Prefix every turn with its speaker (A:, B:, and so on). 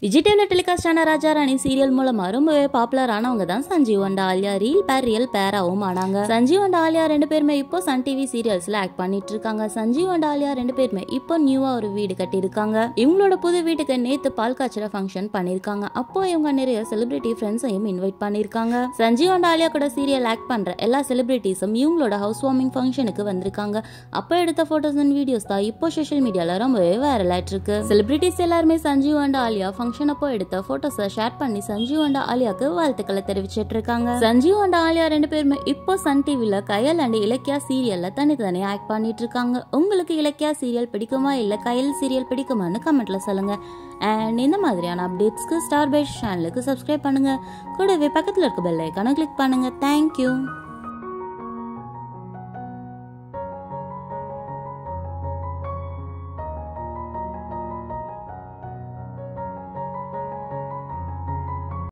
A: விஜய் டிவில டெலிகாஸ்ட் ஆன ராஜா ராணி சீரியல் மூலமா ரொம்பவே பாப்புலர் ஆனவங்க தான் Sanjeev and Alia reel pair real பேராவும் ஆனாங்க சஞ்சீவ் அண்ட் ஆலியா ரெண்டு பேருமே இப்போ சன் டிவி சீரியல்ஸ்ல ஆக்ட் பண்ணிட்டு இருக்காங்க சஞ்சீவ் அண்ட் ஆலியா ரெண்டு பேருமே இப்போ நியூவா ஒரு வீடு கட்டியிருக்காங்க இவங்களோட புது வீட்டுக்கு நேத்து பால் காய்ச்சற ஃபங்க்ஷன் பண்ணிருக்காங்க அப்போ இவங்க நிறைய செலிபிரிட்டி ஃப்ரெண்ட்ஸையும் இன்வைட் பண்ணிருக்காங்க சஞ்சீவ் அண்ட் ஆலியா கூட சீரியல் ஆக்ட் பண்ற எல்லா செலிபிரிட்டிஸும் இவங்களோட ஹவுஸ் வார்மிங் ஃபங்க்ஷனுக்கு வந்திருக்காங்க அப்போ எடுத்த போட்டோஸ் அண்ட் வீடியோஸ் தான் இப்போ சோஷியல் மீடியால ரொம்பவே வைரல் ஆயிட்டு இருக்கு செலிபிரிட்டிஸ் எல்லாருமே சஞ்சீவ் அண்ட் ஆலியா ஃபங்க்ஷன் அப்போ எடுத்த போட்டோஸை ஷேர் பண்ணி சஞ்சீவ் அண்ட் ஆலியாக்கு வாழ்த்துக்களை தெரிவிச்சிட்டு இருக்காங்க சஞ்சீவ் அண்ட் ஆலியா ரெண்டு பேருமே இப்போ சன் டிவில கயல் அண்ட் இலக்கியா சீரியல்ல தனித்தனி ஆக்ட் பண்ணிட்டு இருக்காங்க உங்களுக்கு இலக்கியா சீரியல் பிடிக்குமா இல்ல கயல் சீரியல் பிடிக்குமான்னு கமெண்ட்ல சொல்லுங்க அண்ட் இந்த மாதிரியான அப்டேட்ஸ்க்கு ஸ்டார் பேஸ் சேனலுக்கு சப்ஸ்கிரைப் பண்ணுங்க கூடவே பக்கத்துல இருக்க பெல் ஐக்கானை கிளிக் பண்ணுங்க தேங்க்யூ